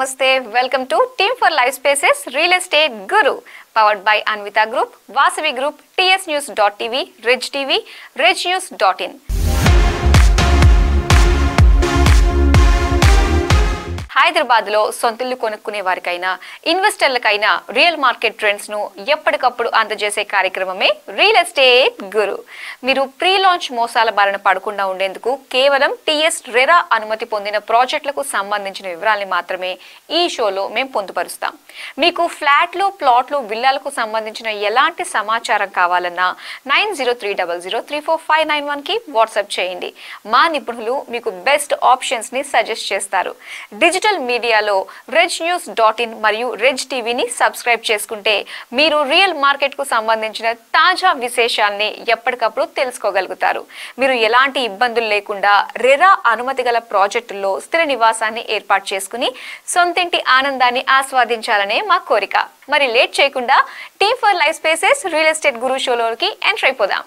నమస్తే welcome to team for life spaces real estate Guru powered by Anvita group Vasavi group TS news dot TV Riz TV Riz news dot in Hyderabad లో సొంతిల్లు కొనుక్కునే వారికైనా ఇన్వెస్టర్లకైనా real market trends ను ఎప్పటికప్పుడు అందజేసే కార్యక్రమమే రియల్ ఎస్టేట్ గురు మీరు ప్రీ లాంచ్ మోసాల బారిన పడకుండా ఉండేందుకు కేవలం టిఎస్ రెరా అనుమతి పొందిన ప్రాజెక్టులకు సంబంధించిన వివరాల్ని మాత్రమే ఈ షోలో మేము పొందుపరుస్తాం మీకు ఫ్లాట్లు ప్లాట్లు విల్లాలకు సంబంధించిన ఎలాంటి సమాచారం కావాలన్నా nine zero three double zero three four five nine one కి వాట్సాప్ చేయండి మా నిపుణులు మీకు బెస్ట్ ఆప్షన్స్ ని సజెస్ట్ చేస్తారు డిజిటల్ మీడియాలో రెజ్ న్యూస్ డాట్ ఇన్ మరియు రెజ్ టీవీని సబ్స్క్రైబ్ చేసుకుంటే మీరు రియల్ మార్కెట్ కు సంబంధించిన తాజా విశేషాల్ని ఎప్పటికప్పుడు తెలుసుకోగలుగుతారు మీరు ఎలాంటి ఇబ్బందులు లేకుండా రెరా అనుమతి గల ప్రాజెక్టుల్లో స్థిర నివాసాన్ని ఏర్పాటు చేసుకుని సొంతింటి ఆనందాన్ని ఆస్వాదించాలనే మా కోరిక మరి లేట్ చేయకుండా team for life spaces real estate guru షోలోకి ఎంటర్ అయిపోదాం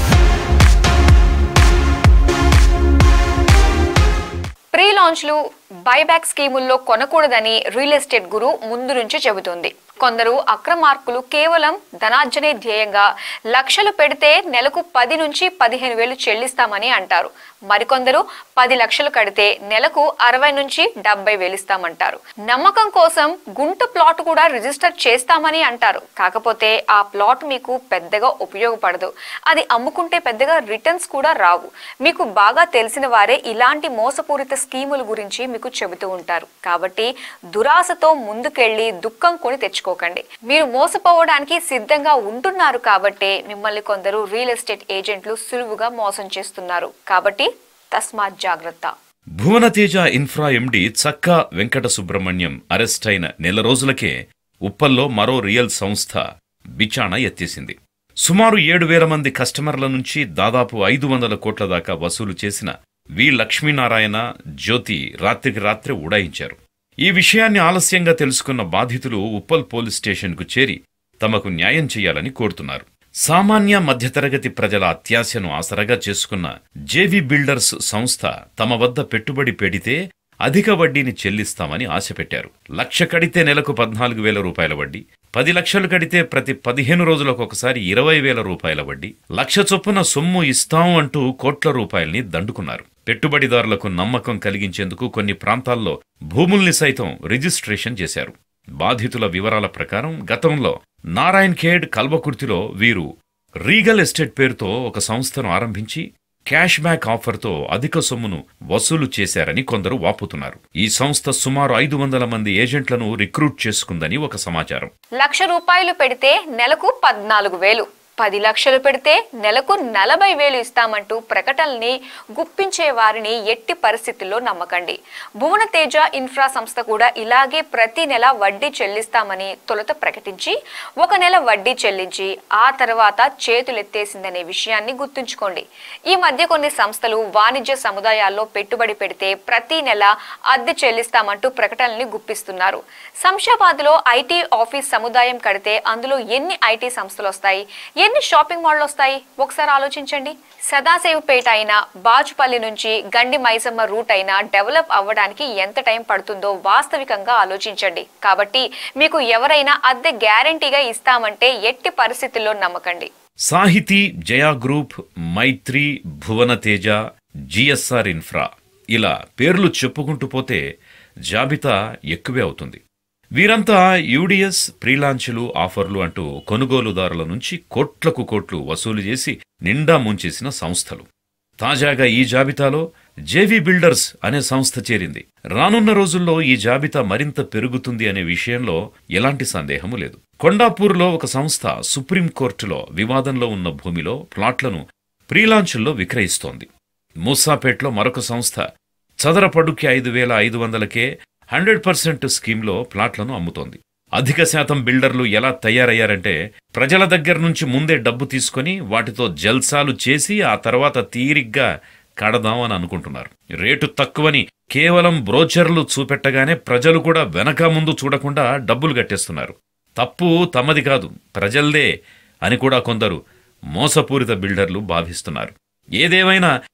ప్రీ లాంచ్లు బైబ్యాక్ స్కీముల్లో కొనకూడదని రియల్ ఎస్టేట్ గురు ముందు నుంచి చెబుతుంది కొందరు అక్రమార్కులు కేవలం ధనార్జనే ధ్యేయంగా లక్షలు పెడితే నెలకు పది నుంచి పదిహేను వేలు చెల్లిస్తామని అంటారు మరికొందరు పది లక్షలు కడితే నెలకు అరవై నుంచి డెబ్బై వేలు ఇస్తామంటారు నమ్మకం కోసం గుంట ప్లాట్ కూడా రిజిస్టర్ చేస్తామని అంటారు కాకపోతే ఆ ప్లాట్ మీకు పెద్దగా ఉపయోగపడదు అది అమ్ముకుంటే పెద్దగా రిటర్న్స్ కూడా రావు మీకు బాగా తెలిసిన వారే ఇలాంటి మోసపూరిత స్కీముల గురించి మీకు చెబుతూ ఉంటారు కాబట్టి దురాశతో ముందుకెళ్లి దుఃఖం కొని తెచ్చుకోకండి మీరు మోసపోవడానికి సిద్ధంగా ఉంటున్నారు కాబట్టే మిమ్మల్ని కొందరు రియల్ ఎస్టేట్ ఏజెంట్లు సులువుగా మోసం చేస్తున్నారు కాబట్టి తస్మాత్ జాగ్రత్త భువనతేజ ఇన్ఫ్రా ఎండి చక్కా వెంకట సుబ్రహ్మణ్యం అరెస్ట్ అయిన నెల రోజులకే ఉప్పల్లో మరో రియల్ సంస్థ బిచాణ ఎత్తేసింది సుమారు ఏడు వేల మంది కస్టమర్ల నుంచి దాదాపు ఐదు వందల కోట్ల దాకా వసూలు చేసిన వి లక్ష్మీనారాయణ జ్యోతి రాత్రికి రాత్రి ఉడాయించారు ఈ విషయాన్ని ఆలస్యంగా తెలుసుకున్న బాధితులు ఉప్పల్ పోలీస్ స్టేషన్కు చేరి తమకు న్యాయం చేయాలని కోరుతున్నారు సామాన్య మధ్యతరగతి ప్రజల అత్యాశను ఆసరగా చేసుకున్న జేవి బిల్డర్స్ సంస్థ తమ వద్ద పెట్టుబడి పెడితే అధిక వడ్డీని చెల్లిస్తామని ఆశ పెట్టారు లక్ష కడితే నెలకు పద్నాలుగు వేల రూపాయల వడ్డీ పది లక్షలు కడితే ప్రతి పదిహేను రోజులకు ఒకసారి ఇరవై వేల రూపాయల వడ్డీ లక్ష చొప్పున సొమ్ము ఇస్తాం అంటూ కోట్ల రూపాయల్ని దండుకున్నారు పెట్టుబడిదారులకు నమ్మకం కలిగించేందుకు కొన్ని ప్రాంతాల్లో భూముల్ని సైతం రిజిస్ట్రేషన్ చేశారు బాధితుల వివరాల ప్రకారం గతంలో నారాయణ్ ఖేడ్ కల్వకుర్తిలో వీరు రీగల్ ఎస్టేట్ పేరుతో ఒక సంస్థను ఆరంభించి క్యాష్ బ్యాక్ ఆఫర్తో అధిక సొమ్మును వసూలు చేశారని కొందరు వాపుతున్నారు ఈ సంస్థ సుమారు ఐదు వందల మంది ఏజెంట్లను రిక్రూట్ చేసుకుందని ఒక సమాచారం లక్ష రూపాయలు పెడితే నెలకు పద్నాలుగు వేలు పది లక్షలు పెడితే నెలకు నలభై వేలు ఇస్తామంటూ ప్రకటనల్ని గుప్పించే వారిని ఎట్టి పరిస్థితుల్లో నమ్మకండి భువన తేజ ఇన్ఫ్రా సంస్థ కూడా ఇలాగే ప్రతి నెల వడ్డీ చెల్లిస్తామని తొలుత ప్రకటించి ఒక నెల వడ్డీ చెల్లించి ఆ తర్వాత చేతులెత్తేసిందనే విషయాన్ని గుర్తుంచుకోండి ఈ మధ్య కొన్ని సంస్థలు వాణిజ్య సముదాయాల్లో పెట్టుబడి పెడితే ప్రతి నెల అద్దె చెల్లిస్తామంటూ ప్రకటనల్ని గుప్పిస్తున్నారు శంషాబాద్లో ఐటీ ఆఫీస్ సముదాయం కడితే అందులో ఎన్ని ఐటీ సంస్థలు వస్తాయి ఎన్ని షాపింగ్ మాల్లు వస్తాయి ఒకసారి ఆలోచించండి సదాశివపేట అయినా బాచుపల్లి నుంచి గండి మైసమ్మ రూట్ అయినా డెవలప్ అవ్వడానికి ఎంత టైం పడుతుందో వాస్తవికంగా ఆలోచించండి కాబట్టి మీకు ఎవరైనా అద్దె గ్యారంటీగా ఇస్తామంటే ఎట్టి పరిస్థితుల్లో నమ్మకండి Sahithi Jaya group Maitri Bhuvanateja GSR infra ఇలా పేర్లు చెప్పుకుంటూ పోతే జాబితా ఎక్కువే అవుతుంది వీరంతా యూడిఎస్ ప్రీలాంచ్లు ఆఫర్లు అంటూ కొనుగోలుదారుల నుంచి కోట్లకు కోట్లు వసూలు చేసి నిండా ముంచేసిన సంస్థలు తాజాగా ఈ జాబితాలో జేవీ బిల్డర్స్ అనే సంస్థ చేరింది రానున్న రోజుల్లో ఈ జాబితా మరింత పెరుగుతుంది అనే విషయంలో ఎలాంటి సందేహము లేదు కొండాపూర్లో ఒక సంస్థ సుప్రీంకోర్టులో వివాదంలో ఉన్న భూమిలో ప్లాట్లను ప్రీలాంచుల్లో విక్రయిస్తోంది మూసాపేట్లో మరొక సంస్థ చదరపడుకి ఐదు వేల ఐదు వందలకే హండ్రెడ్ పర్సెంట్ స్కీమ్లో ప్లాట్లను అమ్ముతోంది అధిక శాతం బిల్డర్లు ఎలా తయారయ్యారంటే ప్రజల దగ్గర నుంచి ముందే డబ్బు తీసుకొని వాటితో జల్సాలు చేసి ఆ తర్వాత తీరిగ్గా కడదామని అనుకుంటున్నారు రేటు తక్కువని కేవలం బ్రోచర్లు చూపెట్టగానే ప్రజలు కూడా వెనక ముందు చూడకుండా డబ్బులు కట్టేస్తున్నారు తప్పు తమది కాదు ప్రజల్దే అని కూడా కొందరు మోసపూరిత బిల్డర్లు భావిస్తున్నారు ఏదేమైనా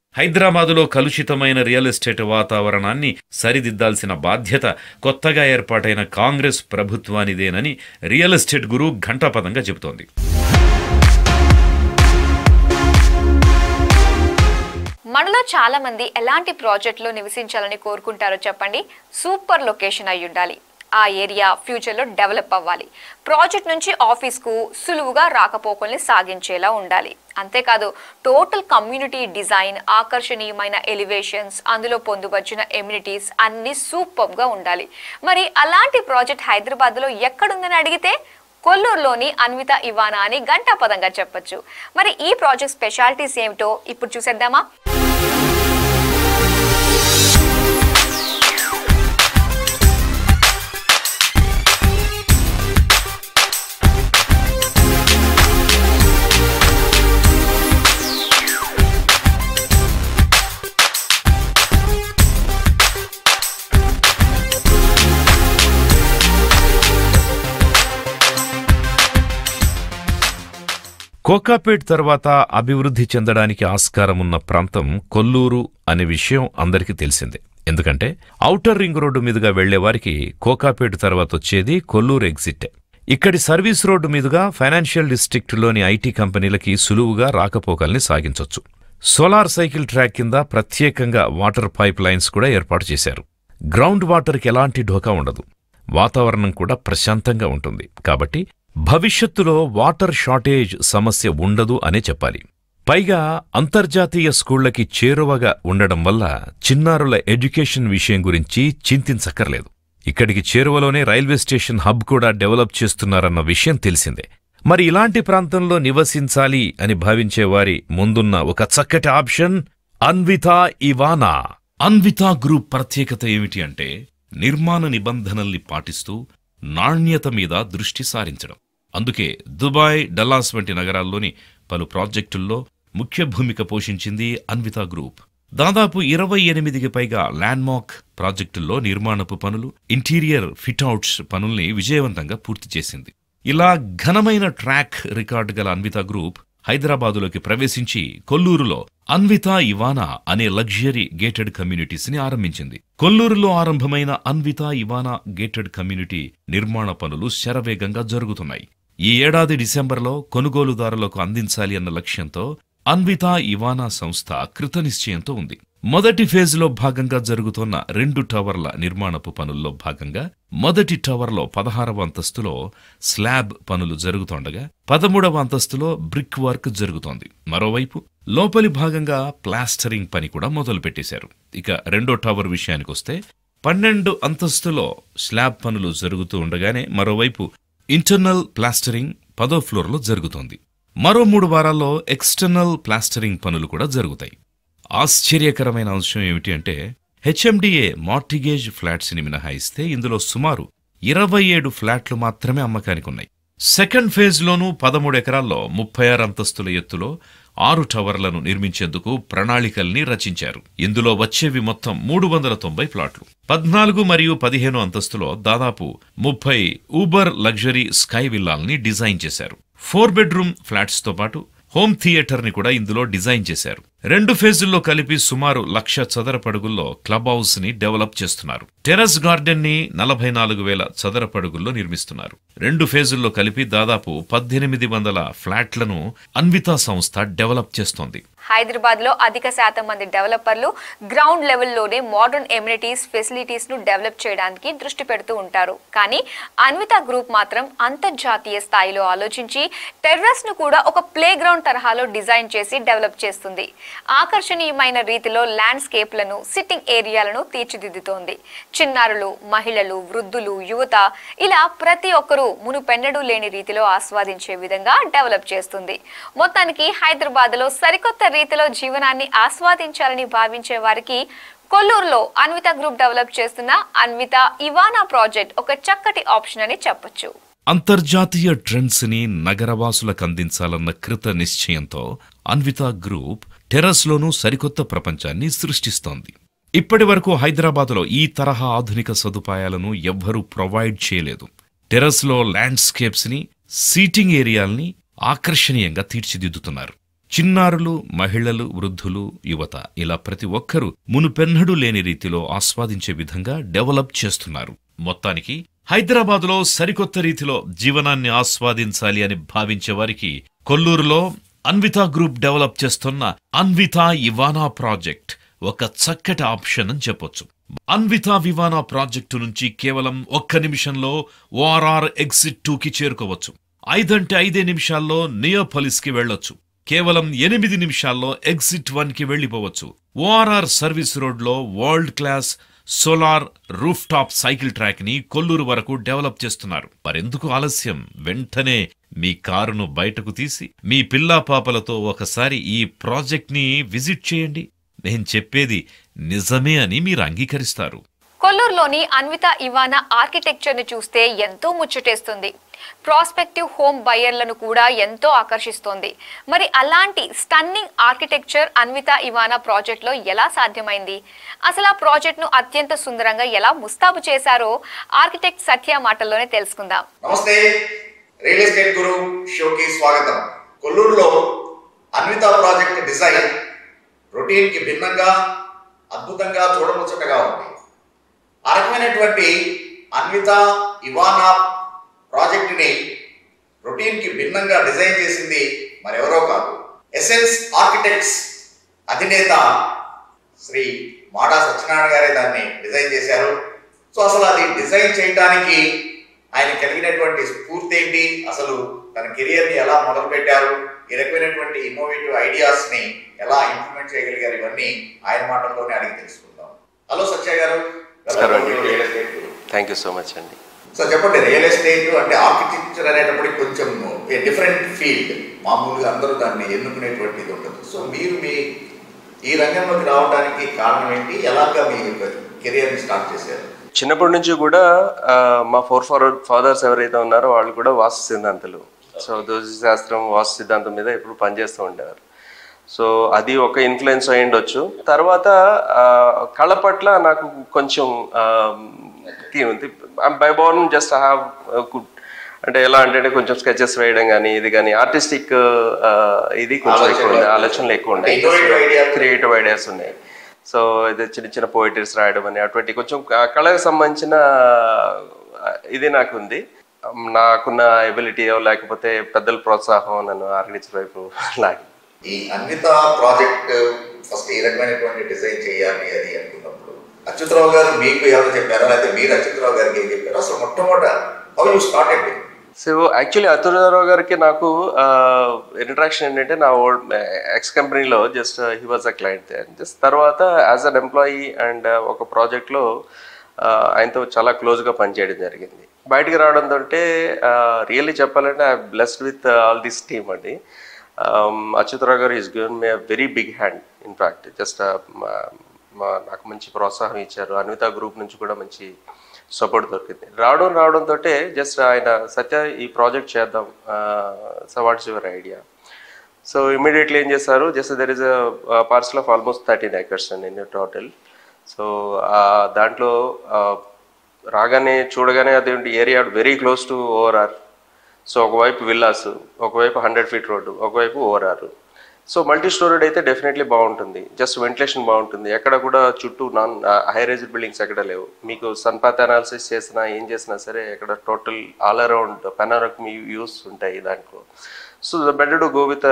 హైదరాబాదులో కలుషితమైన రియల్ ఎస్టేట్ వాతావరణాన్ని సరిదిద్దాల్సిన బాధ్యత కొత్తగా ఏర్పాటైన కాంగ్రెస్ ప్రభుత్వానిదేనని రియల్ ఎస్టేట్ గురు ఘంటాపదంగా చెబుతోంది మనలో చాలా మంది ఎలాంటి ప్రాజెక్టులో నివసించాలని కోరుకుంటారో చెప్పండి సూపర్ లొకేషన్ అయి ఉండాలి ఆ ఏరియా ఫ్యూచర్లో డెవలప్ అవ్వాలి ప్రాజెక్ట్ నుంచి ఆఫీస్కు సులువుగా రాకపోకల్ని సాగించేలా ఉండాలి అంతేకాదు టోటల్ కమ్యూనిటీ డిజైన్ ఆకర్షణీయమైన ఎలివేషన్స్ అందులో పొందుపరిచిన ఎమ్యూనిటీస్ అన్ని సూపర్గా ఉండాలి మరి అలాంటి ప్రాజెక్ట్ హైదరాబాద్లో ఎక్కడుందని అడిగితే కొల్లూరులోని అన్విత ఇవానా అని గంటాపదంగా చెప్పొచ్చు మరి ఈ ప్రాజెక్ట్ స్పెషాలిటీస్ ఏమిటో ఇప్పుడు చూసేద్దామా కోకాపేట్ తర్వాత అభివృద్ధి చెందడానికి ఆస్కారం ఉన్న ప్రాంతం కొల్లూరు అనే విషయం అందరికీ తెలిసిందే ఎందుకంటే ఔటర్ రింగ్ రోడ్డు మీదుగా వెళ్లేవారికి కోకాపేట్ తర్వాత వచ్చేది కొల్లూరు ఎగ్జిట్ ఇక్కడి సర్వీస్ రోడ్డు మీదుగా ఫైనాన్షియల్ డిస్ట్రిక్ట్లోని ఐటీ కంపెనీలకి సులువుగా రాకపోకల్ని సాగించొచ్చు సోలార్ సైకిల్ ట్రాక్ కింద ప్రత్యేకంగా వాటర్ పైప్ లైన్స్ కూడా ఏర్పాటు చేశారు గ్రౌండ్ వాటర్కి ఎలాంటి ఢోకా ఉండదు వాతావరణం కూడా ప్రశాంతంగా ఉంటుంది కాబట్టి భవిష్యత్తులో వాటర్ షార్టేజ్ సమస్య ఉండదు అనే చెప్పాలి పైగా అంతర్జాతీయ స్కూళ్లకి చేరువగా ఉండడం వల్ల చిన్నారుల ఎడ్యుకేషన్ విషయం గురించి చింతించక్కర్లేదు ఇక్కడికి చేరువలోనే రైల్వే స్టేషన్ హబ్ కూడా డెవలప్ చేస్తున్నారన్న విషయం తెలిసిందే మరి ఇలాంటి ప్రాంతంలో నివసించాలి అని భావించే వారి ముందున్న ఒక చక్కటి option Anvita Ivana Anvita group ప్రత్యేకత ఏమిటి అంటే నిర్మాణ నిబంధనల్ని పాటిస్తూ నాణ్యత మీద దృష్టి సారించడం అందుకే దుబాయ్ డల్లాస్ వంటి నగరాల్లోని పలు ప్రాజెక్టుల్లో ముఖ్య భూమిక పోషించింది అన్వితా గ్రూప్ దాదాపు ఇరవై ఎనిమిదికి పైగా ల్యాండ్మార్క్ ప్రాజెక్టుల్లో నిర్మాణపు పనులు ఇంటీరియర్ ఫిట్అవుట్స్ పనుల్ని విజయవంతంగా పూర్తి చేసింది ఇలా ఘనమైన ట్రాక్ రికార్డు గల అన్వితా గ్రూప్ హైదరాబాదులోకి ప్రవేశించి కొల్లూరులో అన్వితా ఇవానా అనే లగ్జరీ గేటెడ్ కమ్యూనిటీస్ ని ఆరంభించింది కొల్లూరులో ఆరంభమైన అన్వితా ఇవానా గేటెడ్ కమ్యూనిటీ నిర్మాణ పనులు శరవేగంగా జరుగుతున్నాయి ఈ ఏడాది డిసెంబర్లో కొనుగోలుదారులకు అందించాలి అన్న లక్ష్యంతో అన్వితా ఇవానా సంస్థ కృతనిశ్చయంతో ఉంది మొదటి ఫేజ్లో భాగంగా జరుగుతున్న రెండు టవర్ల నిర్మాణపు పనుల్లో భాగంగా మొదటి టవర్లో పదహారవ అంతస్తులో స్లాబ్ పనులు జరుగుతోండగా పదమూడవ అంతస్తులో బ్రిక్ వర్క్ జరుగుతోంది మరోవైపు లోపలి భాగంగా ప్లాస్టరింగ్ పని కూడా మొదలుపెట్టేశారు ఇక రెండో టవర్ విషయానికొస్తే పన్నెండు అంతస్తులో స్లాబ్ పనులు జరుగుతూ ఉండగానే మరోవైపు ఇంటర్నల్ ప్లాస్టరింగ్ పదో ఫ్లోర్లో జరుగుతోంది మరో మూడు వారాల్లో ఎక్స్టర్నల్ ప్లాస్టరింగ్ పనులు కూడా జరుగుతాయి ఆశ్చర్యకరమైన అంశం ఏమిటి అంటే హెచ్ఎండిఏ మార్టిగేజ్ ఫ్లాట్స్ ని మినహాయిస్తే ఇందులో సుమారు ఇరవై ఏడు ఫ్లాట్లు మాత్రమే అమ్మకానికి ఉన్నాయి సెకండ్ ఫేజ్లోనూ పదమూడు ఎకరాల్లో ముప్పై ఆరు అంతస్తుల ఎత్తులో ఆరు టవర్లను నిర్మించేందుకు ప్రణాళికల్ని రచించారు ఇందులో వచ్చేవి మొత్తం మూడు వందల తొంభై ప్లాట్లు పద్నాలుగు మరియు పదిహేను అంతస్తులో దాదాపు ముప్పై ఊబర్ లగ్జరీ స్కై విల్లాల్ని డిజైన్ చేశారు ఫోర్ బెడ్రూమ్ ఫ్లాట్స్ తో పాటు హోమ్ థియేటర్ ని కూడా ఇందులో డిజైన్ చేశారు రెండు ఫేజుల్లో కలిపి సుమారు లక్ష చదరపడుగుల్లో క్లబ్ హౌస్ ని డెవలప్ చేస్తున్నారు టెర్రస్ గార్డెన్ ని నలభై నాలుగు వేల చదరపడుగుల్లో నిర్మిస్తున్నారు రెండు ఫేజుల్లో కలిపి దాదాపు పద్దెనిమిది వందల ఫ్లాట్లను అన్వితా సంస్థ డెవలప్ చేస్తోంది హైదరాబాద్ లో అధిక శాతం మంది డెవలపర్లు గ్రౌండ్ లెవెల్లోనే మోడర్న్ ఎమ్యూనిటీస్ ఫెసిలిటీస్ ను డెవలప్ చేయడానికి దృష్టి పెడుతూ ఉంటారు కానీ అన్విత గ్రూప్ మాత్రం అంతర్జాతీయ స్థాయిలో ఆలోచించి టెర్రస్ ను కూడా ఒక ప్లే గ్రౌండ్ తరహాలో డిజైన్ చేసి డెవలప్ చేస్తుంది ఆకర్షణీయమైన రీతిలో ల్యాండ్స్కేప్లను సిట్టింగ్ ఏరియాలను తీర్చిదిద్దుతోంది చిన్నారులు మహిళలు వృద్ధులు యువత ఇలా ప్రతి ఒక్కరూ మునుపెన్నడూ లేని రీతిలో ఆస్వాదించే విధంగా డెవలప్ చేస్తుంది మొత్తానికి హైదరాబాద్ లో సరికొత్త రీతిలో జీవనాన్ని ఆస్వాదించాలని భావించే వారికి కొల్లూరులో అన్విత గ్రూప్ డెవలప్ చేస్తున్న అన్విత ఇవానా ప్రాజెక్ట్ ఒక చక్కటి ఆప్షన్ అని చెప్పొచ్చు అంతర్జాతీయ ట్రెండ్స్ ని నగరవాసులకు అందించాలన్న కృత నిశ్చయంతో అన్విత గ్రూప్ టెర్రస్లోనూ సరికొత్త ప్రపంచాన్ని సృష్టిస్తోంది ఇప్పటి వరకు హైదరాబాద్లో ఈ తరహా ఆధునిక సదుపాయాలను ఎవ్వరూ ప్రొవైడ్ చేయలేదు టెర్రస్లో ల్యాండ్స్కేప్స్ ని సీటింగ్ ఏరియాల్ని ఆకర్షణీయంగా తీర్చిదిద్దుతున్నారు చిన్నారులు మహిళలు వృద్ధులు యువత ఇలా ప్రతి ఒక్కరూ మునుపెన్నడూ లేని రీతిలో ఆస్వాదించే విధంగా డెవలప్ చేస్తున్నారు మొత్తానికి హైదరాబాదులో సరికొత్త రీతిలో జీవనాన్ని ఆస్వాదించాలి అని భావించే వారికి కొల్లూరులో అన్వితా గ్రూప్ డెవలప్ చేస్తున్న అన్వితా ఇవానా ప్రాజెక్ట్ ఒక చక్కటి ఆప్షన్ అని చెప్పొచ్చు అన్వితా వివానా ప్రాజెక్టు నుంచి కేవలం ఒక్క నిమిషంలో ఓఆర్ఆర్ ఎగ్జిట్ టూకి చేరుకోవచ్చు ఐదంటే ఐదే నిమిషాల్లో నియోపలిస్ కి వెళ్ళొచ్చు కేవలం ఎనిమిది నిమిషాల్లో ఎగ్జిట్ వన్ కి వెళ్లిపోవచ్చు ఓఆర్ఆర్ సర్వీస్ రోడ్ లో world class solar roof top cycle track ని కొల్లూరు వరకు డెవలప్ చేస్తున్నారు మరెందుకు ఆలస్యం వెంటనే మీ కారును బయటకు తీసి మీ పిల్లా పాపలతో ఒకసారి ఈ ప్రాజెక్ట్ ని విజిట్ చేయండి నేను చెప్పేది నిజమే అని మీరు అంగీకరిస్తారు కొల్లూరులోని అన్విత ఇవానా ఆర్కిటెక్చర్ ని చూస్తే ఎంతో ముచ్చటేస్తుంది ప్రాస్పెక్టివ్ హోమ్ బయర్లను కూడా ఎంతో ఆకర్షిస్తోంది మరి అలాంటి stunning architecture Anvita Ivana project లో ఎలా సాధ్యమైంది అసలు ఆ ప్రాజెక్ట్ ను అత్యంత సుందరంగా ఎలా ముస్తాబు చేశారో ఆర్కిటెక్ట్ సత్య మాటల్లోనే తెలుసుకుందాం నమస్తే రియల్ ఎస్టేట్ గురు షోకి స్వాగతం కొల్లూరులో అన్విత ప్రాజెక్ట్ డిజైన్ రొటీన్ కి భిన్నంగా అద్భుతంగా చూడముచ్చటగా ఉంది ఆ రకమైనటువంటి అన్విత ఇవానా ప్రాజెక్ట్ ని రొటీన్ కి భిన్నంగా డిజైన్ చేసింది మరెవరో కాదు ఎసెన్స్ ఆర్కిటెక్ట్స్ అధినేత శ్రీ మాడా సత్యనారాయణ గారే దాన్ని డిజైన్ చేశారు సో అసలు అది డిజైన్ చేయడానికి ఆయన కలిగినటువంటి స్ఫూర్తి ఏంటి అసలు తన కెరియర్ ని ఎలా మొదలు పెట్టారు ఈ రకమైనటువంటి ఇన్నోవేటివ్ ఐడియాస్ ని ఎలా ఇంప్లిమెంట్ చేయగలిగారు ఇవన్నీ ఆయన మాటల్లోనే అడిగి తెలుసుకుందాం హలో సత్య గారు నమస్కారం అండి. Real estate thank you so much అండి సో చెప్పండి రియల్ ఎస్టేట్ అంటే ఆర్కిటెక్చర్ అనేటప్పటికి కొంచెం డిఫరెంట్ ఫీల్డ్ మామూలుగా అందరూ దాన్ని ఎన్నుకునేటువంటిది ఉంటుంది సో మీరు మీ ఈ రంగంలోకి రావడానికి కారణం ఏంటి ఎలాగా మీ కెరియర్ని స్టార్ట్ చేశారు చిన్నప్పటి నుంచి కూడా ఆ, మా ఫోర్ ఫాదర్ ఫాదర్స్ ఎవరైతే ఉన్నారో వాళ్ళు కూడా వాస్తు సిద్ధాంతులు సో దోషి శాస్త్రం వాస్తు సిద్ధాంతం మీద ఎప్పుడు పనిచేస్తూ ఉండేవారు సో అది ఒక ఇన్ఫ్లుయెన్స్ అయి ఉండొచ్చు తర్వాత ఆ, కళ పట్ల నాకు కొంచెం by born just have good అంటే ఎలా అంటే కొంచెం స్కెచెస్ వేయడం కానీ ఇది కానీ ఆర్టిస్టిక్ ఇది కొంచెం ఎక్కువ ఉంది ఆలోచనలు ఎక్కువ ఉన్నాయి Innovative ideas. క్రియేటివ్ ఐడియాస్ ఉన్నాయి సో ఇది చిన్న చిన్న పోయిటరీస్ రాయడం అని అటువంటి కొంచెం క- కళకు సంబంధించిన ఆ, ఇది నాకు ఉంది నాకున్న ఎబిలిటీ లేకపోతే పెద్దల ప్రోత్సాహం నన్ను ఆర్గనైజ్ వైపు లాగి ఈ అన్విత ప్రాజెక్ట్ ఫస్ట్ ఈ రకమైనటువంటి డిజైన్ చేయాలి అది అనుకున్నప్పుడు అచ్యుతరావు గారు మీకు ఎవరు చెప్పారా లేకపోతే మీరు అచ్యుతరావు గారికి ఏం చెప్పారు అసలు మొట్టమొదట how you started so actually Achyutarao గారికి నాకు ఇంట్రాక్షన్ ఏంటంటే నా ఓల్డ్ ఎక్స్ కంపెనీలో just he was a client just తర్వాత యాజ్ అన్ ఎంప్లాయీ అండ్ ఒక ప్రాజెక్ట్లో ఆయనతో చాలా క్లోజ్గా పనిచేయడం జరిగింది బయటికి రావడంతో రియల్లీ చెప్పాలంటే I blessed with all this team అండి Achyutarao garu is given me very big hand in fact just మా నాకు మంచి ప్రోత్సాహం ఇచ్చారు అన్విత గ్రూప్ నుంచి కూడా మంచి సపోర్ట్ దొరికింది రావడం రావడంతో జస్ట్ ఆయన సత్య ఈ ప్రాజెక్ట్ చేద్దాం so what's your idea so immediately ఏం చేశారు just there is a parcel of almost thirteen acres అండి టోటల్ సో దాంట్లో uh, రాగానే చూడగానే అదేంటి area very close to ORR so ఒకవైపు విల్లాస్ ఒకవైపు హండ్రెడ్ ఫీట్ రోడ్డు ఒకవైపు ఓఆర్ఆర్ సో మల్టీ స్టోరేడ్ అయితే డెఫినెట్లీ బాగుంటుంది జస్ట్ వెంటిలేషన్ బాగుంటుంది ఎక్కడ కూడా చుట్టూ నాన్ హై రైజ్ బిల్డింగ్స్ ఎక్కడ లేవు మీకు సన్పాత్ అనాలిసిస్ చేసినా ఏం చేసినా సరే ఇక్కడ total all around panoramic views ఉంటాయి దాంట్లో so better to go with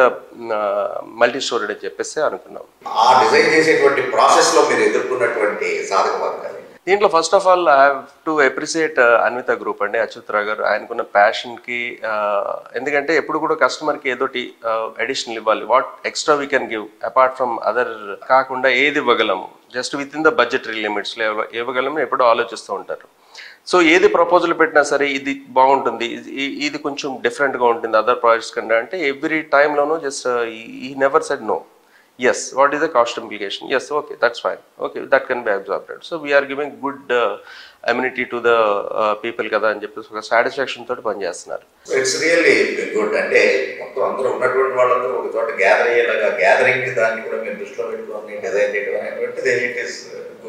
multi storeyed అని చెప్పేసి అనుకున్నాం ఆ డిజైన్ చేసేటువంటి ప్రాసెస్ లో మీరు ఎదుర్కొన్నటువంటి సాధక బాధకాలు దీంట్లో first of all I have to appreciate Anvita group అండి అచ్యుతరావు గారు ఆయనకున్న ప్యాషన్కి ఎందుకంటే ఎప్పుడు కూడా కస్టమర్కి ఏదోటి అడిషనల్ ఇవ్వాలి what extra we can give apart from other కాకుండా ఏది ఇవ్వగలము just with in the budgetary లిమిట్స్లో ఇవ్వగలము ఎప్పుడూ ఆలోచిస్తూ ఉంటారు సో ఏది ప్రపోజల్ పెట్టినా సరే ఇది బాగుంటుంది ఇది- ఇది కొంచెం డిఫరెంట్గా ఉంటుంది అదర్ ప్రాజెక్ట్స్ కంటే అంటే ఎవ్రీ టైంలోనూ జస్ట్ ఈ never said no yes what is the cost implication yes okay that's fine okay that can be absorbed so we are giving good uh, amenity to the uh, people కదా అని చెప్పేసి ఒక satisfaction తోటి పనిచేస్తున్నారు it's really good అంటే మొత్తం అందరూ ఉన్నటువంటి వాళ్ళందరూ ఒక చోట గ్యాదర్ అయ్యేలాగా గ్యాదరింగ్ దాన్ని కూడా మీరు దృష్టిలో పెట్టుకొని డిజైన్ చేయడం అనేటువంటిది ఇట్ ఈస్ గుడ్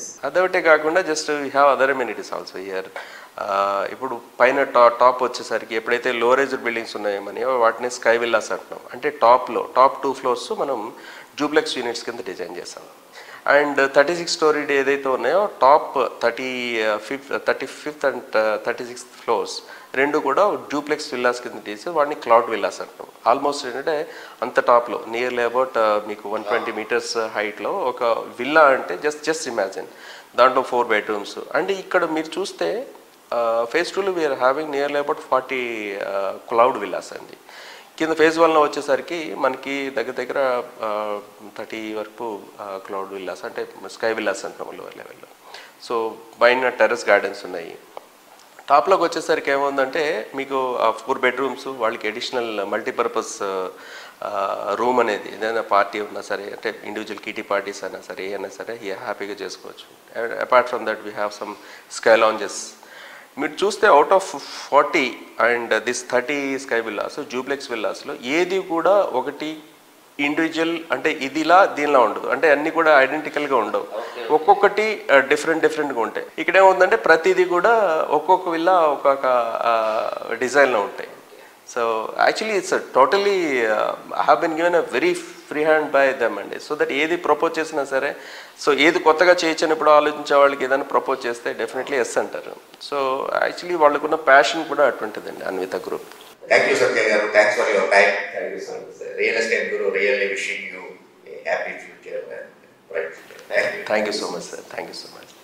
అదొకటే కాకుండా just you have other amenities also here ఇప్పుడు పైన టా టాప్ వచ్చేసరికి ఎప్పుడైతే లోరేజ్ బిల్డింగ్స్ ఉన్నాయో మనయో వాటిని స్కై విల్లాస్ అంటున్నాం అంటే టాప్లో టాప్ టూ ఫ్లోర్స్ మనం జూప్లెక్స్ యూనిట్స్ కింద డిజైన్ చేసాం అండ్ థర్టీ సిక్స్ స్టోరీ ఏదైతే ఉన్నాయో top thirty fifth thirty fifth and thirty sixth floors రెండు కూడా డూప్లెక్స్ విల్లాస్ కింద తీసి వాటిని క్లౌడ్ విల్లాస్ అంటాం ఆల్మోస్ట్ ఏంటంటే అంత టాప్లో నియర్లీ అబౌట్ మీకు వన్ ట్వంటీ మీటర్స్ హైట్లో ఒక విల్లా అంటే జస్ట్ జస్ట్ ఇమాజిన్ దాంట్లో ఫోర్ బెడ్రూమ్స్ అండ్ ఇక్కడ మీరు చూస్తే ఫేజ్ టూలో we're having nearly about forty cloud villas అండి కింద ఫేజ్ వన్లో వచ్చేసరికి మనకి దగ్గర దగ్గర థర్టీ వరకు క్లౌడ్ విల్లాస్ అంటే స్కై విల్లాస్ అంటాం లోవర్ లెవెల్లో సో పైన టెర్రస్ గార్డెన్స్ ఉన్నాయి టాప్లోకి వచ్చేసరికి ఏముందంటే మీకు ఆ ఫోర్ బెడ్రూమ్స్ వాళ్ళకి అడిషనల్ మల్టీపర్పస్ రూమ్ అనేది ఏదైనా పార్టీ ఉన్నా సరే అంటే ఇండివిజువల్ కిటీ పార్టీస్ అయినా సరే అయినా సరే హ్యాపీగా చేసుకోవచ్చు apart from that we have some sky lounges మీరు చూస్తే out of forty and this thirty sky villas duplex విల్లాస్లో ఏది కూడా ఒకటి ఇండివిజువల్ అంటే ఇదిలా దీనిలా ఉండదు అంటే అన్ని కూడా ఐడెంటికల్గా ఉండవు ఒక్కొక్కటి డిఫరెంట్ డిఫరెంట్గా ఉంటాయి ఇక్కడ ఏముందంటే ప్రతిదీ కూడా ఒక్కొక్క విల్లా ఒక్కొక్క డిజైన్లో ఉంటాయి so actually it's totally I have been given a very free hand by them అండి సో దట్ ఏది ప్రపోజ్ చేసినా సరే సో ఏది కొత్తగా చేయొచ్చినప్పుడు ఆలోచించే వాళ్ళకి ఏదైనా ప్రపోజ్ చేస్తే డెఫినెట్లీ ఎస్ అంటారు సో యాక్చువల్లీ వాళ్ళకున్న ప్యాషన్ కూడా అటువంటిదండి Anvita group thank you Satya garu thanks for your time real estate Guru really wishing you happy future bright future thank you thank you so much sir thank you so much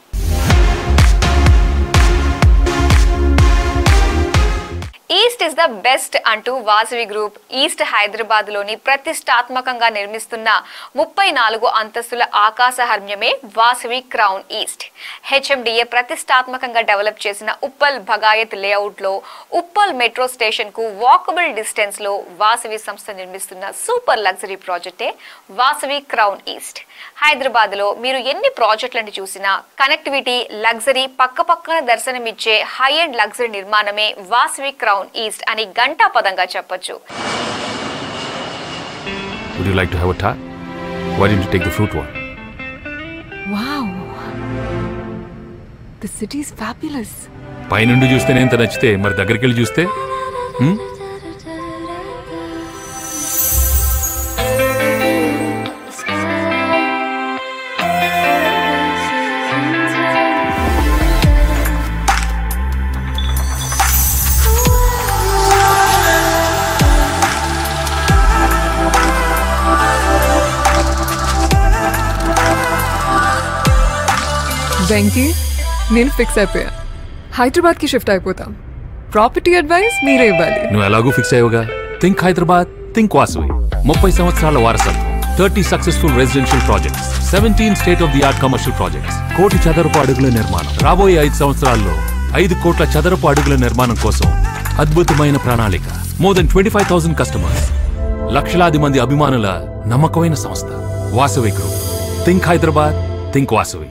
east is the best అంటూ Vasavi group east Hyderabad లోని ప్రతిష్టాత్మకంగా నిర్మిస్తున్న ముప్పై నాలుగు అంతస్తుల ఆకాశహర్మ్యమే Vasavi crown east HMDA ప్రతిష్టాత్మకంగా develop చేసిన ఉప్పల్ భగాయత్ లేఅవుట్ లో ఉప్పల్ మెట్రో స్టేషన్ కు వాకబుల్ డిస్టెన్స్ లో వాసవి సంస్థ నిర్మిస్తున్న సూపర్ లగ్జరీ ప్రాజెక్టే వాసవి క్రౌన్ ఈస్ట్ హైదరాబాద్ లో మీరు ఎన్ని ప్రాజెక్టులను చూసినా కనెక్టివిటీ లగ్జరీ పక్క పక్కన దర్శనమిచ్చే హై అండ్ లగ్జరీ నిర్మాణమే వాసవి క్రౌన్ ఈస్ట్ అని గంటా పదంగా చెప్పొచ్చు Would you like to have a tart? Why didn't you take the fruit one? Wow. The city is fabulous. పైనుండి చూస్తేనే ఎంత నచ్చితే మరి దగ్గరికి వెళ్ళి చూస్తే హ్మ్? వెంకీ నేను ఫిక్స్ అయిపోయా హైదరాబాద్కి షిఫ్ట్ అయిపోతాం ప్రాపర్టీ అడ్వైస్ మీరే ఇవ్వాలి నువ్వు ఎలాగూ ఫిక్స్ అయ్యవుగా థింక్ హైదరాబాద్ థింక్ వాసవి ముప్పై సంవత్సరాల వారసత్వం thirty successful residential projects seventeen state of the art commercial projects కోటి చదరపు అడుగుల నిర్మాణం రాబోయే ఐదు సంవత్సరాల్లో ఐదు కోట్ల చదరపు అడుగుల నిర్మాణం కోసం అద్భుతమైన ప్రణాళిక more than twenty five thousand customers లక్షలాది మంది అభిమానుల నమ్మకమైన సంస్థ Vasavi group think Hyderabad think Vasavi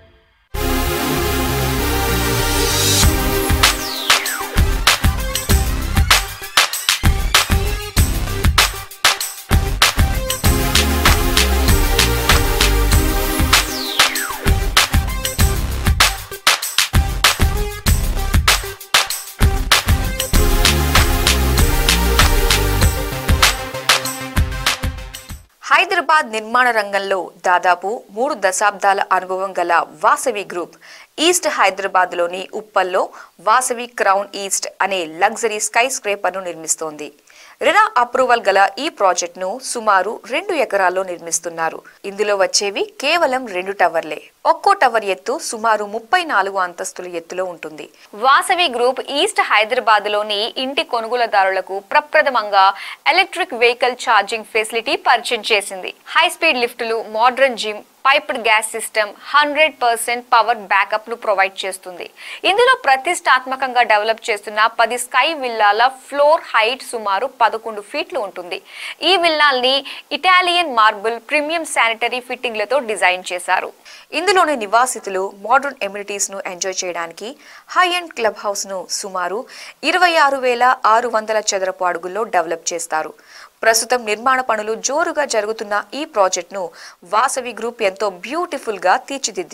Hyderabad నిర్మాణ రంగంలో దాదాపు మూడు దశాబ్దాల అనుభవం గల వాసవి గ్రూప్ ఈస్ట్ హైదరాబాద్లోని ఉప్పల్లో వాసవి క్రౌన్ ఈస్ట్ అనే లగ్జరీ స్కై స్క్రేపర్ను నిర్మిస్తోంది రిరా అప్రూవల్ గల ఈ ప్రాజెక్టును సుమారు రెండు ఎకరాల్లో నిర్మిస్తున్నారు ఇందులో వచ్చేవి కేవలం రెండు టవర్లే ఒక్కో టవర్ ఎత్తు సుమారు ముప్పై నాలుగు అంతస్తుల ఎత్తులో ఉంటుంది వాసవి గ్రూప్ ఈస్ట్ హైదరాబాద్ లోని ఇంటి కొనుగోలుదారులకు ప్రప్రథమంగా ఎలక్ట్రిక్ వెహికల్ ఛార్జింగ్ ఫెసిలిటీ పరిచయం చేసింది హై స్పీడ్ లిఫ్టులు modern gym piped gas system hundred percent power backup ను ప్రొవైడ్ చేస్తుంది ఇందులో ప్రతిష్టాత్మకంగా డెవలప్ చేస్తున్న పది స్కై విల్లాల ఫ్లోర్ హైట్ సుమారు పదకొండు ఫీట్లు ఉంటుంది ఈ విల్లాల్ని ఇటాలియన్ మార్బుల్ ప్రీమియం శానిటరీ ఫిట్టింగ్లతో డిజైన్ చేశారు ఇందులోని నివాసితులు మోడర్న్ ఎమ్యూనిటీస్ ను ఎంజాయ్ చేయడానికి హై అండ్ క్లబ్ హౌస్ ను సుమారు ఇరవై ఆరు వేల ఆరు వందల చదరపు అడుగుల్లో డెవలప్ చేస్తారు ప్రస్తుతం నిర్మాణ పనులు జోరుగా జరుగుతున్న ఈ ప్రాజెక్టును వాసవి గ్రూప్ ఎంతో బ్యూటిఫుల్ గా తీర్చిదిద్దింది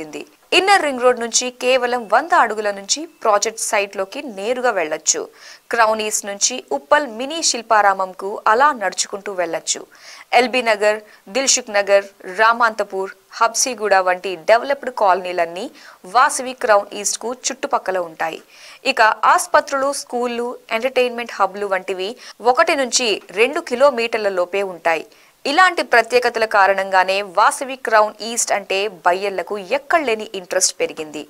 ఇన్నర్ రింగ్ రోడ్ నుంచి కేవలం వంద అడుగుల నుంచి ప్రాజెక్ట్ సైట్లోకి నేరుగా వెళ్ళొచ్చు క్రౌన్ ఈస్ట్ నుంచి ఉప్పల్ మినీ శిల్పారామంకు అలా నడుచుకుంటూ వెళ్ళొచ్చు ఎల్బీ నగర్ దిల్షుక్ నగర్ రామాంతపూర్ హబ్సీగూడ వంటి డెవలప్డ్ కాలనీలన్నీ వాసవి క్రౌన్ ఈస్ట్కు చుట్టుపక్కల ఉంటాయి ఇక ఆసుపత్రులు స్కూళ్ళు ఎంటర్టైన్మెంట్ హబ్లు వంటివి ఒకటి నుంచి రెండు కిలోమీటర్ల లోపే ఉంటాయి ఇలాంటి ప్రత్యేకతల కారణంగానే వాసవి క్రౌన్ ఈస్ట్ అంటే బయ్యర్లకు ఎక్కడలేని ఇంట్రెస్ట్ పెరిగింది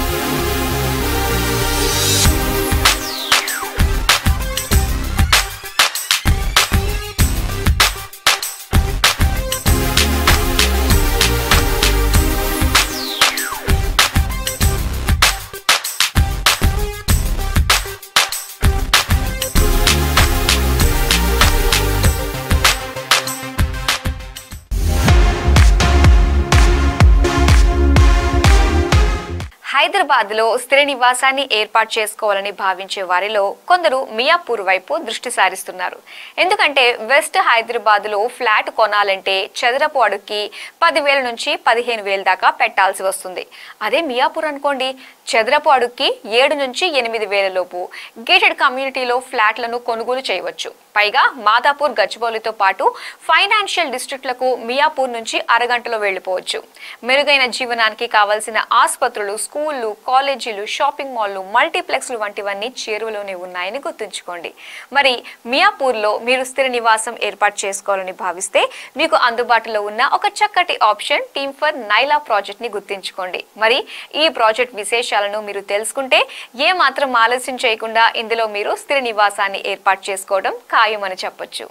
హైదరాబాద్ లో స్థిర నివాసాన్ని ఏర్పాటు చేసుకోవాలని భావించే వారిలో కొందరు మియాపూర్ వైపు దృష్టి సారిస్తున్నారు ఎందుకంటే వెస్ట్ హైదరాబాద్ లో ఫ్లాట్ కొనాలంటే చదరపు అడుగుకి పదివేల నుంచి పదిహేను వేల దాకా పెట్టాల్సి వస్తుంది అదే మియాపూర్ అనుకోండి చదరపు అడుగుకి ఏడు నుంచి ఎనిమిది వేల లోపు గేటెడ్ కమ్యూనిటీలో ఫ్లాట్లను కొనుగోలు చేయవచ్చు పైగా మాదాపూర్ గచ్చిబౌలితో పాటు ఫైనాన్షియల్ డిస్ట్రిక్ట్లకు మియాపూర్ నుంచి అరగంటలో వెళ్ళిపోవచ్చు మెరుగైన జీవనానికి కావాల్సిన ఆసుపత్రులు స్కూళ్ళు కాలేజీలు షాపింగ్ మాల్లు మల్టీప్లెక్స్లు వంటివన్నీ చేరువలోనే ఉన్నాయని గుర్తుంచుకోండి మరి మియాపూర్లో మీరు స్థిర నివాసం ఏర్పాటు చేసుకోవాలని భావిస్తే మీకు అందుబాటులో ఉన్న ఒక చక్కటి ఆప్షన్ టీమ్ ఫర్ నైలా ప్రాజెక్ట్ ని గుర్తుంచుకోండి మరి ఈ ప్రాజెక్ట్ విశేషాలను మీరు తెలుసుకుంటే ఏ మాత్రం ఆలస్యం చేయకుండా ఇందులో మీరు స్థిర నివాసాన్ని ఏర్పాటు చేసుకోవడం ఖాయమని చెప్పొచ్చు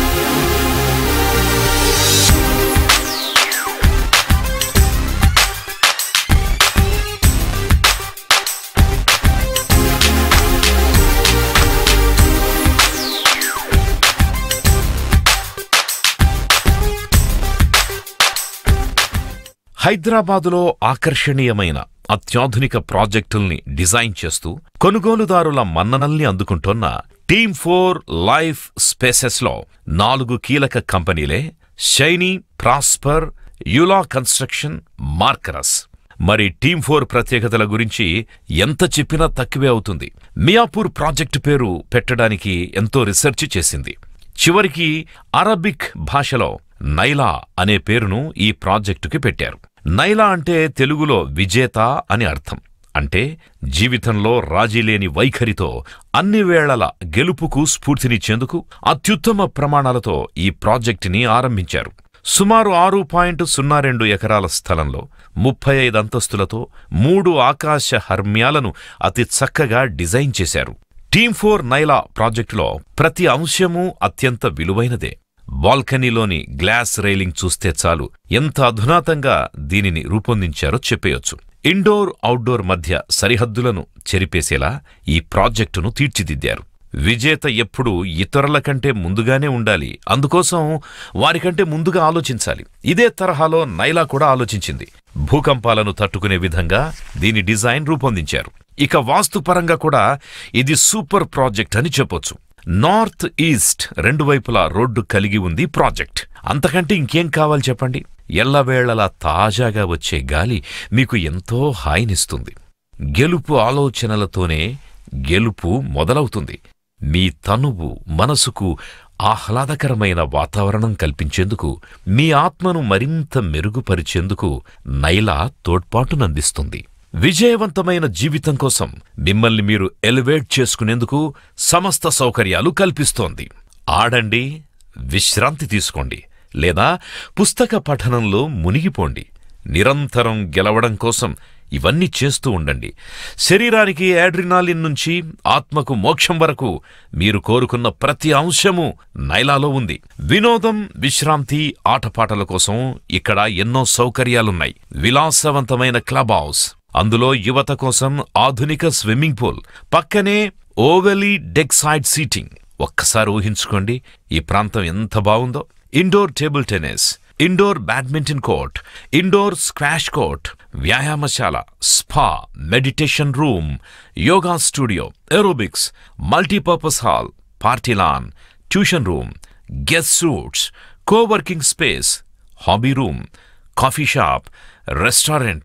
హైదరాబాదులో ఆకర్షణీయమైన అత్యాధునిక ప్రాజెక్టుల్ని డిజైన్ చేస్తూ కొనుగోలుదారుల మన్ననల్ని అందుకుంటోన్న టీమ్ ఫోర్ లైఫ్ స్పేసెస్లో నాలుగు కీలక కంపెనీలే షైనీ ప్రాస్పర్ యులా కన్స్ట్రక్షన్ మార్కరస్ మరి టీమ్ ఫోర్ ప్రత్యేకతల గురించి ఎంత చెప్పినా తక్కువే అవుతుంది మియాపూర్ ప్రాజెక్టు పేరు పెట్టడానికి ఎంతో రీసెర్చ్ చేసింది చివరికి అరబిక్ భాషలో నైలా అనే పేరును ఈ ప్రాజెక్టుకి పెట్టారు నైలా అంటే తెలుగులో విజేత అని అర్థం అంటే జీవితంలో రాజీలేని వైఖరితో అన్ని వేళల గెలుపుకు స్ఫూర్తినిచ్చేందుకు అత్యుత్తమ ప్రమాణాలతో ఈ ప్రాజెక్టుని ఆరంభించారు సుమారు ఆరు పాయింట్ సున్నా రెండు ఎకరాల స్థలంలో ముప్పై ఐదు అంతస్తులతో మూడు ఆకాశ హర్మ్యాలను అతి చక్కగా డిజైన్ చేశారు టీమ్ ఫోర్ నైలా ప్రాజెక్టులో ప్రతి అంశమూ అత్యంత విలువైనదే బాల్కనీలోని గ్లాస్ రైలింగ్ చూస్తే చాలు ఎంత అధునాతంగా దీనిని రూపొందించారో చెప్పేయొచ్చు ఇండోర్ అవుట్డోర్ మధ్య సరిహద్దులను చెరిపేసేలా ఈ ప్రాజెక్టును తీర్చిదిద్దారు విజేత ఎప్పుడూ ఇతరుల కంటే ముందుగానే ఉండాలి అందుకోసం వారికంటే ముందుగా ఆలోచించాలి ఇదే తరహాలో నైలా కూడా ఆలోచించింది భూకంపాలను తట్టుకునే విధంగా దీని డిజైన్ రూపొందించారు ఇక వాస్తుపరంగా కూడా ఇది సూపర్ ప్రాజెక్ట్ అని చెప్పొచ్చు నార్త్ ఈస్ట్ రెండు వైపులా రోడ్డు కలిగి ఉంది ప్రాజెక్ట్ అంతకంటే ఇంకేం కావాలి చెప్పండి ఎల్లవేళలా తాజాగా వచ్చే గాలి మీకు ఎంతో హాయినిస్తుంది గెలుపు ఆలోచనలతోనే గెలుపు మొదలవుతుంది మీ తనువు మనసుకు ఆహ్లాదకరమైన వాతావరణం కల్పించేందుకు మీ ఆత్మను మరింత మెరుగుపరిచేందుకు నైలా తోడ్పాటునందిస్తుంది విజయవంతమైన జీవితం కోసం మిమ్మల్ని మీరు ఎలివేట్ చేసుకునేందుకు సమస్త సౌకర్యాలు కల్పిస్తోంది ఆడండి విశ్రాంతి తీసుకోండి లేదా పుస్తక పఠనంలో మునిగిపోండి నిరంతరం గెలవడం కోసం ఇవన్నీ చేస్తూ ఉండండి శరీరానికి యాడ్రినాలిన్ నుంచి ఆత్మకు మోక్షం వరకు మీరు కోరుకున్న ప్రతి అంశము నైలాలో ఉంది వినోదం విశ్రాంతి ఆటపాటల కోసం ఇక్కడ ఎన్నో సౌకర్యాలున్నాయి విలాసవంతమైన క్లబ్ హౌస్ అందులో యువత కోసం ఆధునిక స్విమ్మింగ్ పూల్ పక్కనే ఓవెలీ డెక్ సైడ్ సీటింగ్ ఒక్కసారి ఊహించుకోండి ఈ ప్రాంతం ఎంత బాగుందో indoor table tennis indoor badminton court indoor squash court వ్యాయామశాల spa meditation room yoga studio aerobics multipurpose hall party lawn tuition room guest suites coworking space hobby room coffee shop restaurant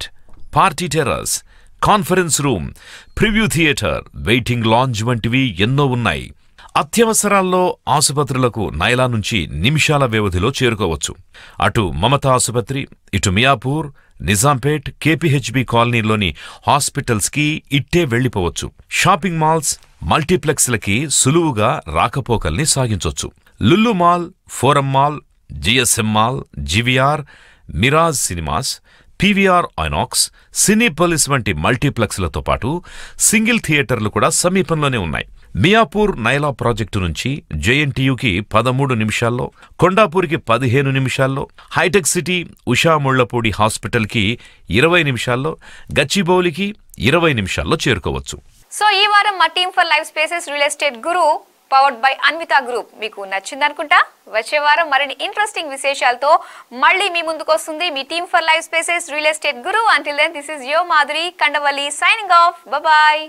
party terrace conference room preview theatre waiting lounge వంటివి ఎన్నో ఉన్నాయి అత్యవసరాల్లో ఆసుపత్రులకు నైలా నుంచి నిమిషాల వ్యవధిలో చేరుకోవచ్చు అటు మమతా ఆసుపత్రి ఇటు మియాపూర్ నిజాంపేట్ కేపీహెచ్బి కాలనీలోని హాస్పిటల్స్కి ఇట్టే వెళ్లిపోవచ్చు షాపింగ్ మాల్స్ మల్టీప్లెక్స్లకి సులువుగా రాకపోకల్ని సాగించొచ్చు Lulu mall Forum mall GSM mall GVR Miraj cinemas PVR Inox Cinepolis వంటి మల్టీప్లెక్స్లతో పాటు సింగిల్ థియేటర్లు కూడా సమీపంలోనే ఉన్నాయి మియాపూర్ నైలా ప్రాజెక్టు నుంచి జేఎన్టీయుకి పదమూడు నిమిషాల్లో కొండాపూర్కి పదిహేను నిమిషాల్లో హైటెక్ సిటీ ఉషా ముళ్లపూడి హాస్పిటల్కి ఇరవై నిమిషాల్లో గచ్చిబౌలికి ఇరవై నిమిషాల్లో చేరుకోవచ్చు సో ఈ వారం మా team for life spaces real estate Guru powered by Anvita group మీకు నచ్చిందనుకుంటా వచ్చే వారం మరిన్ని ఇంట్రెస్టింగ్ విశేషాలతో మళ్ళీ మీ ముందుకు వస్తుంది మీ team for life spaces real estate Guru until then this is your Madhuri Kandavalli signing off bye